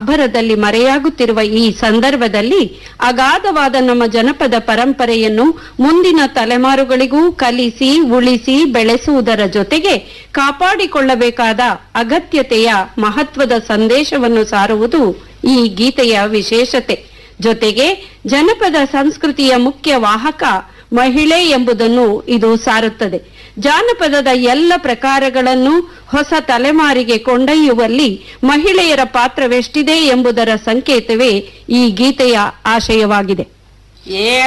ಅಬ್ಬರದಲ್ಲಿ ಮರೆಯಾಗುತ್ತಿರುವ ಈ ಸಂದರ್ಭದಲ್ಲಿ ಅಗಾಧವಾದ ನಮ್ಮ ಜನಪದ ಪರಂಪರೆಯನ್ನು ಮುಂದಿನ ತಲೆಮಾರುಗಳಿಗೂ ಕಲಿಸಿ ಉಳಿಸಿ ಬೆಳೆಸುವುದರ ಜೊತೆಗೆ ಕಾಪಾಡಿಕೊಳ್ಳಬೇಕಾದ ಅಗತ್ಯತೆಯ ಮಹತ್ವದ ಸಂದೇಶವನ್ನು ಸಾರುವುದು ಈ ಗೀತೆಯ ವಿಶೇಷತೆ ಜೊತೆಗೆ ಜನಪದ ಸಂಸ್ಕೃತಿಯ ಮುಖ್ಯ ವಾಹಕ ಮಹಿಳೆ ಎಂಬುದನ್ನು ಇದು ಸಾರುತ್ತದೆ ಜಾನಪದದ ಎಲ್ಲ ಪ್ರಕಾರಗಳನ್ನು ಹೊಸ ತಲೆಮಾರಿಗೆ ಕೊಂಡೊಯ್ಯುವಲ್ಲಿ ಮಹಿಳೆಯರ ಪಾತ್ರವೆಷ್ಟಿದೆ ಎಂಬುದರ ಸಂಕೇತವೇ ಈ ಗೀತೆಯ ಆಶಯವಾಗಿದೆ ಏ